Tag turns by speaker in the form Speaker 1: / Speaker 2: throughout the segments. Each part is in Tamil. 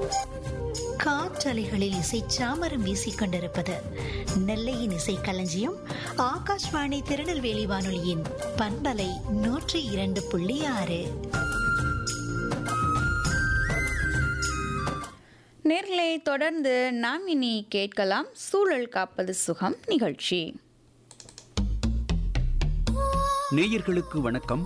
Speaker 1: காற்றலைகளில் இசை சாமரம் வீசிக் கொண்டிருப்பது நெல்லையின் இசை களஞ்சியம் ஆகாஷ்வாணி திருநெல்வேலி வானொலியின் பண்பலை நூற்றி இரண்டு புள்ளி ஆறு
Speaker 2: நேர்களை தொடர்ந்து நாம் இனி கேட்கலாம் சூழல் காப்பது சுகம் நிகழ்ச்சி
Speaker 3: நேயர்களுக்கு வணக்கம்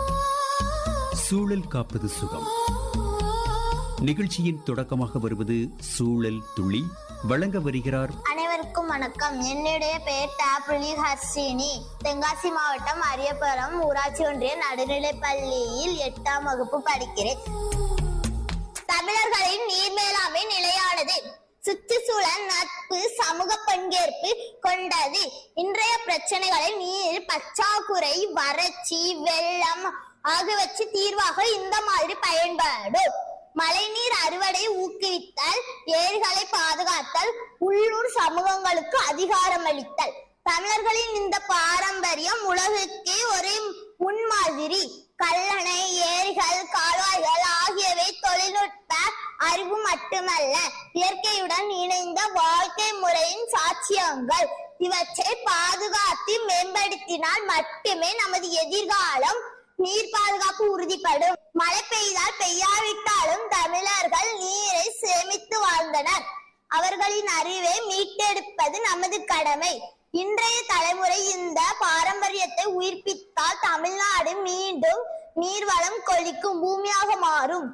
Speaker 3: சூழல் காப்பது சுகம் நிகழ்ச்சியின் தொடக்கமாக வருவது சூழல் துளி வழங்க வருகிறார்
Speaker 4: அனைவருக்கும் வணக்கம் என்னுடைய பெயர் டாப்ரிலி ஹர்ஷினி தென்காசி மாவட்டம் அரியபுரம் ஊராட்சி ஒன்றிய நடுநிலைப் பள்ளியில் எட்டாம் வகுப்பு படிக்கிறேன் தமிழர்களின் நீர் மேலாண்மை நிலையானது சுற்றுச்சூழல் நட்பு சமூக பங்கேற்பு கொண்டது இன்றைய பிரச்சனைகளில் நீர் பற்றாக்குறை வறட்சி வெள்ளம் ஆகியவற்று தீர்வாக இந்த மாதிரி பயன்படும் மழைநீர் அறுவடை ஊக்குவித்தல் ஏரிகளை பாதுகாத்தல் உள்ளூர் சமூகங்களுக்கு அதிகாரமளித்தல் தமிழர்களின் இந்த பாரம்பரியம் உலகுக்கு ஒரு முன்மாதிரி கல்லணை ஏரிகள் கால்வாய்கள் ஆகியவை தொழில்நுட்ப அறிவு மட்டுமல்ல இயற்கையுடன் இணைந்த வாழ்க்கை முறையின் சாட்சியங்கள் இவற்றை பாதுகாத்து மேம்படுத்தினால் மட்டுமே நமது எதிர்காலம் நீர் பாதுகாப்பு உறுதிப்படும் மழை பெய்தால் பெய்யாவிட்டாலும் தமிழர்கள் நீரை சேமித்து வாழ்ந்தனர் அவர்களின் அறிவை மீட்டெடுப்பது நமது கடமை இன்றைய தலைமுறை இந்த பாரம்பரியத்தை உயிர்ப்பித்தால் தமிழ்நாடு மீண்டும் நீர்வளம் கொளிக்கும் பூமியாக மாறும்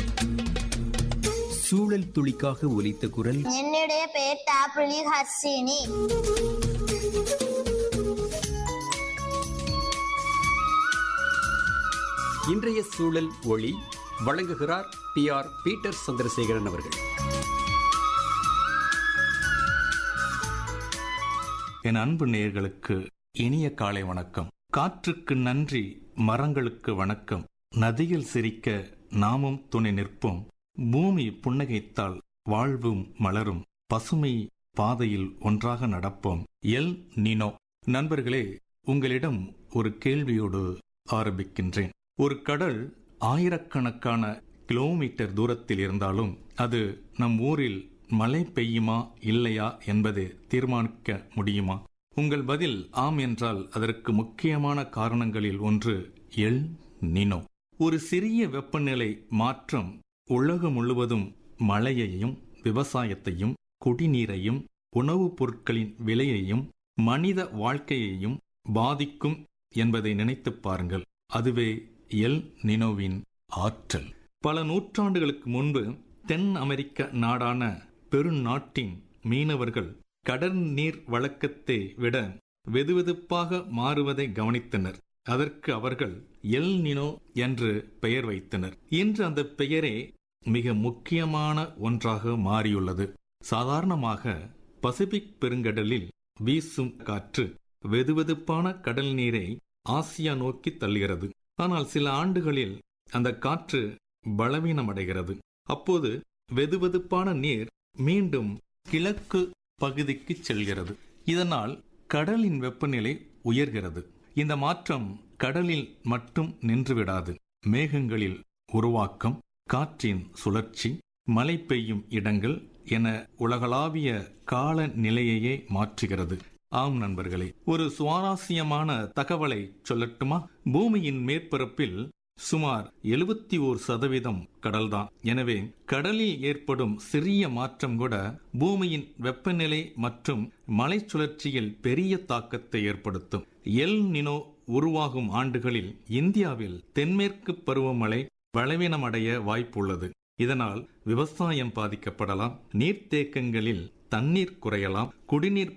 Speaker 3: சூழல் துளிக்காக ஒலித்த குரல்
Speaker 4: என்னுடைய பெயர் டாப்ரிலி ஹர்ஷினி
Speaker 3: இன்றைய சூழல் ஒளி வழங்குகிறார் பி ஆர் பீட்டர் சந்திரசேகரன் அவர்கள்
Speaker 5: என் அன்பு நேயர்களுக்கு இனிய காலை வணக்கம் காற்றுக்கு நன்றி மரங்களுக்கு வணக்கம் நதியில் சிரிக்க நாமும் துணை நிற்போம் பூமி புன்னகைத்தால் வாழ்வும் மலரும் பசுமை பாதையில் ஒன்றாக நடப்போம் எல் நினோ நண்பர்களே உங்களிடம் ஒரு கேள்வியோடு ஆரம்பிக்கின்றேன் ஒரு கடல் ஆயிரக்கணக்கான கிலோமீட்டர் தூரத்தில் இருந்தாலும் அது நம் ஊரில் மழை பெய்யுமா இல்லையா என்பதை தீர்மானிக்க முடியுமா உங்கள் பதில் ஆம் என்றால் அதற்கு முக்கியமான காரணங்களில் ஒன்று எல் நினோ ஒரு சிறிய வெப்பநிலை மாற்றம் உலகம் முழுவதும் மழையையும் விவசாயத்தையும் குடிநீரையும் உணவுப் பொருட்களின் விலையையும் மனித வாழ்க்கையையும் பாதிக்கும் என்பதை நினைத்துப் பாருங்கள் அதுவே எல் நினோவின் ஆற்றல் பல நூற்றாண்டுகளுக்கு முன்பு தென் அமெரிக்க நாடான பெருநாட்டின் மீனவர்கள் கடல் நீர் வழக்கத்தை விட வெதுவெதுப்பாக மாறுவதை கவனித்தனர் அதற்கு அவர்கள் எல் நினோ என்று பெயர் வைத்தனர் இன்று அந்த பெயரே மிக முக்கியமான ஒன்றாக மாறியுள்ளது சாதாரணமாக பசிபிக் பெருங்கடலில் வீசும் காற்று வெதுவெதுப்பான கடல் நீரை ஆசியா நோக்கி தள்ளுகிறது ஆனால் சில ஆண்டுகளில் அந்த காற்று பலவீனமடைகிறது அப்போது வெதுவெதுப்பான நீர் மீண்டும் கிழக்கு பகுதிக்கு செல்கிறது இதனால் கடலின் வெப்பநிலை உயர்கிறது இந்த மாற்றம் கடலில் மட்டும் நின்றுவிடாது மேகங்களில் உருவாக்கம் காற்றின் சுழற்சி மழை பெய்யும் இடங்கள் என உலகளாவிய கால நிலையையே மாற்றுகிறது ஆம் நண்பர்களே ஒரு சுவாரஸ்யமான தகவலை சொல்லட்டுமா பூமியின் மேற்பரப்பில் சுமார் எழுபத்தி ஓர் சதவீதம் கடல்தான் எனவே கடலில் ஏற்படும் சிறிய மாற்றம் கூட பூமியின் வெப்பநிலை மற்றும் மலை சுழற்சியில் பெரிய தாக்கத்தை ஏற்படுத்தும் எல் நினோ உருவாகும் ஆண்டுகளில் இந்தியாவில் தென்மேற்கு பருவமழை பலவீனமடைய வாய்ப்புள்ளது இதனால் விவசாயம் பாதிக்கப்படலாம் நீர்த்தேக்கங்களில் தண்ணீர் குறையலாம் குடிநீர்